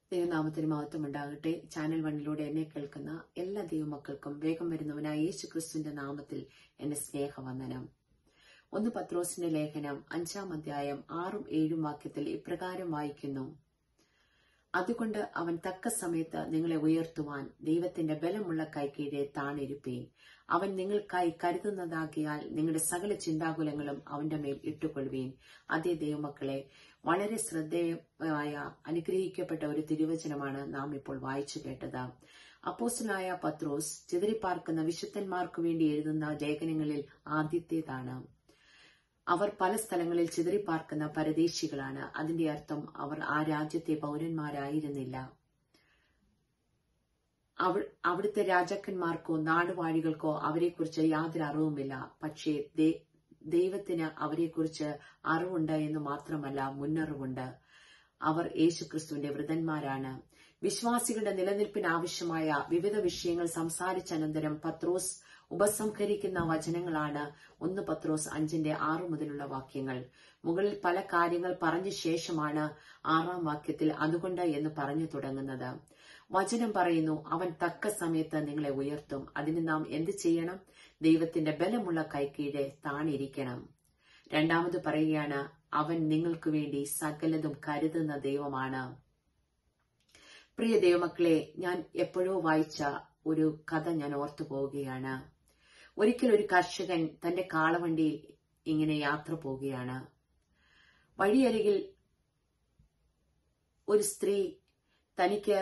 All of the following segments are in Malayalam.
ദൈവനാമത്തിന് മഹത്വം ഉണ്ടാകട്ടെ ചാനൽ വണ്ണിലൂടെ എന്നെ കേൾക്കുന്ന എല്ലാ ദൈവമക്കൾക്കും വേഗം വരുന്നവനായ യേശു ക്രിസ്തുവിന്റെ നാമത്തിൽ എന്നെ സ്നേഹവന്ദനം ഒന്ന് പത്രോസിന്റെ ലേഖനം അഞ്ചാം അധ്യായം ആറും ഏഴും വാക്യത്തിൽ ഇപ്രകാരം വായിക്കുന്നു അതുകൊണ്ട് അവൻ തക്ക സമയത്ത് നിങ്ങളെ ഉയർത്തുവാൻ ദൈവത്തിന്റെ ബലമുള്ള കൈക്കീഴെ താണിരുപ്പീൻ അവൻ നിങ്ങൾക്കായി കരുതുന്നതാകിയാൽ നിങ്ങളുടെ സകല ചിന്താകുലങ്ങളും അവന്റെ മേൽ ഇട്ടുകൊള്ളുവീൻ അതേ ദൈവമക്കളെ വളരെ ശ്രദ്ധേയമായ അനുഗ്രഹിക്കപ്പെട്ട ഒരു തിരുവചനമാണ് നാം ഇപ്പോൾ വായിച്ചു കേട്ടത് അപ്പോസ്റ്റലായ പത്രോസ് ചിതറിപ്പാർക്കുന്ന വിശുദ്ധന്മാർക്കു വേണ്ടി എഴുതുന്ന ലേഖനങ്ങളിൽ ആദ്യത്തേതാണ് അവർ പല സ്ഥലങ്ങളിൽ ചിതറിപ്പാർക്കുന്ന പരദേശികളാണ് അതിന്റെ അർത്ഥം അവർ ആ രാജ്യത്തെ പൗരന്മാരായിരുന്നില്ല അവിടുത്തെ രാജാക്കന്മാർക്കോ നാടുവാഴികൾക്കോ അവരെക്കുറിച്ച് യാതൊരു അറിവുമില്ല പക്ഷേ ദൈവത്തിന് അവരെക്കുറിച്ച് അറിവുണ്ട് എന്ന് മാത്രമല്ല മുന്നറിവുണ്ട് അവർ യേശുക്രിസ്തുവിന്റെ വൃതന്മാരാണ് വിശ്വാസികളുടെ നിലനിൽപ്പിന് ആവശ്യമായ വിവിധ വിഷയങ്ങൾ സംസാരിച്ച അനന്തരം പത്രോസ് ഉപസംഹരിക്കുന്ന വചനങ്ങളാണ് ഒന്ന് പത്രോസ് അഞ്ചിന്റെ ആറു മുതലുള്ള വാക്യങ്ങൾ മുകളിൽ പല കാര്യങ്ങൾ പറഞ്ഞ ശേഷമാണ് ആറാം വാക്യത്തിൽ അതുകൊണ്ട് എന്ന് പറഞ്ഞു തുടങ്ങുന്നത് വചനം പറയുന്നു അവൻ തക്ക സമയത്ത് നിങ്ങളെ ഉയർത്തും അതിന് നാം എന്ത് ചെയ്യണം ദൈവത്തിന്റെ ബലമുള്ള കൈക്കീഴെ താണിരിക്കണം രണ്ടാമത് പറയുകയാണ് അവൻ നിങ്ങൾക്ക് വേണ്ടി സകലതും കരുതുന്ന ദൈവമാണ് പ്രിയ ദൈവമക്കളെ ഞാൻ എപ്പോഴോ വായിച്ച ഒരു കഥ ഞാൻ ഓർത്തു പോവുകയാണ് ഒരിക്കൽ ഒരു കർഷകൻ തന്റെ കാളവണ്ടിയിൽ ഇങ്ങനെ യാത്ര പോവുകയാണ് വഴിയരികിൽ ഒരു സ്ത്രീ തനിക്ക്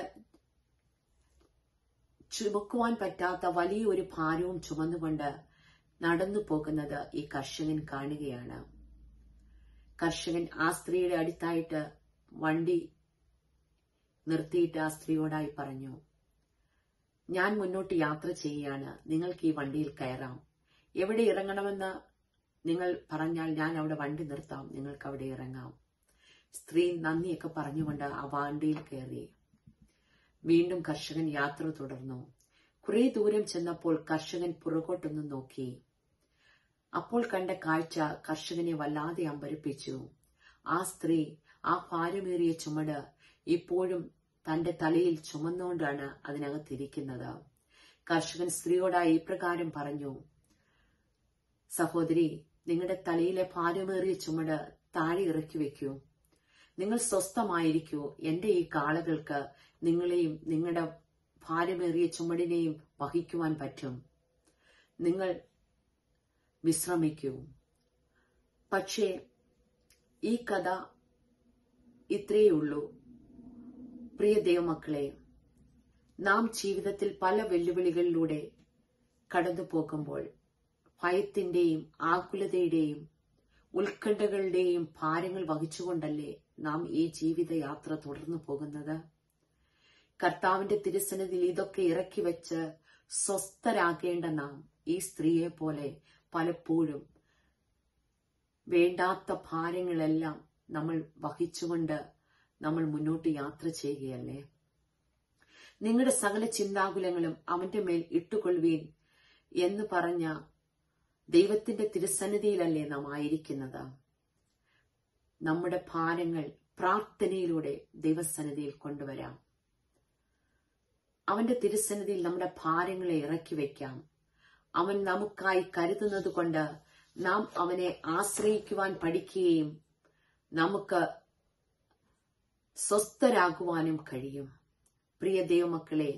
ചുമക്കുവാൻ പറ്റാത്ത വലിയൊരു ഭാരവും ചുമന്നുകൊണ്ട് നടന്നു പോകുന്നത് ഈ കർഷകൻ കാണുകയാണ് കർഷകൻ ആ സ്ത്രീയുടെ അടുത്തായിട്ട് വണ്ടി നിർത്തിയിട്ട് ആ സ്ത്രീയോടായി പറഞ്ഞു ഞാൻ മുന്നോട്ട് യാത്ര ചെയ്യുകയാണ് നിങ്ങൾക്ക് ഈ വണ്ടിയിൽ കയറാം എവിടെ ഇറങ്ങണമെന്ന് നിങ്ങൾ പറഞ്ഞാൽ ഞാൻ അവിടെ വണ്ടി നിർത്താം നിങ്ങൾക്ക് അവിടെ ഇറങ്ങാം സ്ത്രീ നന്ദിയൊക്കെ പറഞ്ഞുകൊണ്ട് ആ വണ്ടിയിൽ കയറി വീണ്ടും കർഷകൻ യാത്ര തുടർന്നു കുറെ ദൂരം ചെന്നപ്പോൾ കർഷകൻ പുറകോട്ടൊന്ന് നോക്കി അപ്പോൾ കണ്ട കാഴ്ച കർഷകനെ വല്ലാതെ അമ്പരപ്പിച്ചു ആ സ്ത്രീ ആ ഭാരമേറിയ ചുമട് ഇപ്പോഴും തന്റെ തലയിൽ ചുമന്നുകൊണ്ടാണ് അതിനകത്തിരിക്കുന്നത് കർഷകൻ സ്ത്രീയോടായി ഇപ്രകാരം പറഞ്ഞു സഹോദരി നിങ്ങളുടെ തലയിലെ ഭാരമേറിയ ചുമട് താഴെ ഇറക്കി വെക്കൂ നിങ്ങൾ സ്വസ്ഥമായിരിക്കൂ എന്റെ ഈ കാളകൾക്ക് നിങ്ങളെയും നിങ്ങളുടെ ഭാരമേറിയ ചുമടിനെയും വഹിക്കുവാൻ പറ്റും നിങ്ങൾ വിശ്രമിക്കൂ പക്ഷേ ഈ കഥ ഇത്രയേ ഉള്ളൂ പ്രിയ ദൈവമക്കളെ നാം ജീവിതത്തിൽ പല വെല്ലുവിളികളിലൂടെ കടന്നു പോകുമ്പോൾ ഭയത്തിന്റെയും ആകുലതയുടെയും ഉത്കണ്ഠകളുടെയും ഭാരങ്ങൾ വഹിച്ചുകൊണ്ടല്ലേ നാം ഈ ജീവിത യാത്ര തുടർന്നു പോകുന്നത് കർത്താവിന്റെ തിരുസന്നിധിയിൽ ഇതൊക്കെ ഇറക്കി വെച്ച് സ്വസ്ഥരാകേണ്ട നാം ഈ സ്ത്രീയെ പോലെ പലപ്പോഴും വേണ്ടാത്ത ഭാരങ്ങളെല്ലാം നമ്മൾ വഹിച്ചുകൊണ്ട് നമ്മൾ മുന്നോട്ട് യാത്ര ചെയ്യുകയല്ലേ നിങ്ങളുടെ സകല ചിന്താകുലങ്ങളും അവന്റെ മേൽ ഇട്ടുകൊള്ളുവീൻ എന്ന് പറഞ്ഞ ദൈവത്തിന്റെ തിരുസന്നിധിയിലല്ലേ നാം ആയിരിക്കുന്നത് നമ്മുടെ ഭാരങ്ങൾ പ്രാർത്ഥനയിലൂടെ ദൈവസന്നിധിയിൽ കൊണ്ടുവരാം അവന്റെ തിരുസന്നിധിയിൽ നമ്മുടെ ഭാരങ്ങളെ ഇറക്കി വയ്ക്കാം അവൻ നമുക്കായി കരുതുന്നത് കൊണ്ട് നാം അവനെ ആശ്രയിക്കുവാൻ പഠിക്കുകയും നമുക്ക് സ്വസ്ഥരാകുവാനും കഴിയും പ്രിയ ദൈവമക്കളെ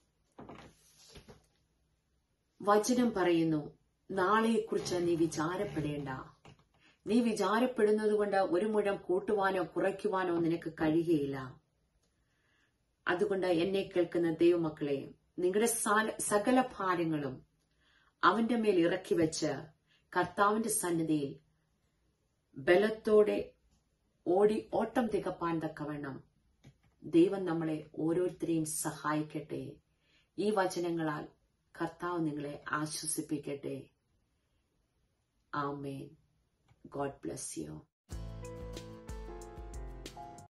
വചനം പറയുന്നു നാളെയെക്കുറിച്ച് നീ വിചാരപ്പെടേണ്ട നീ വിചാരപ്പെടുന്നത് കൊണ്ട് ഒരു മുഴം കൂട്ടുവാനോ കുറയ്ക്കുവാനോ നിനക്ക് കഴിയുകയില്ല അതുകൊണ്ട് എന്നെ കേൾക്കുന്ന ദൈവമക്കളെ നിങ്ങളുടെ സകല ഭാരങ്ങളും അവന്റെ മേൽ ഇറക്കി വെച്ച് കർത്താവിന്റെ സന്നിധിയിൽ ബലത്തോടെ ഓടി ഓട്ടം തികപ്പാൻ തക്കവണ്ണം ദൈവം നമ്മളെ ഓരോരുത്തരെയും സഹായിക്കട്ടെ ഈ വചനങ്ങളാൽ കർത്താവ് നിങ്ങളെ ആശ്വസിപ്പിക്കട്ടെ ആമേൻ ഗോഡ് ബ്ലസ് യു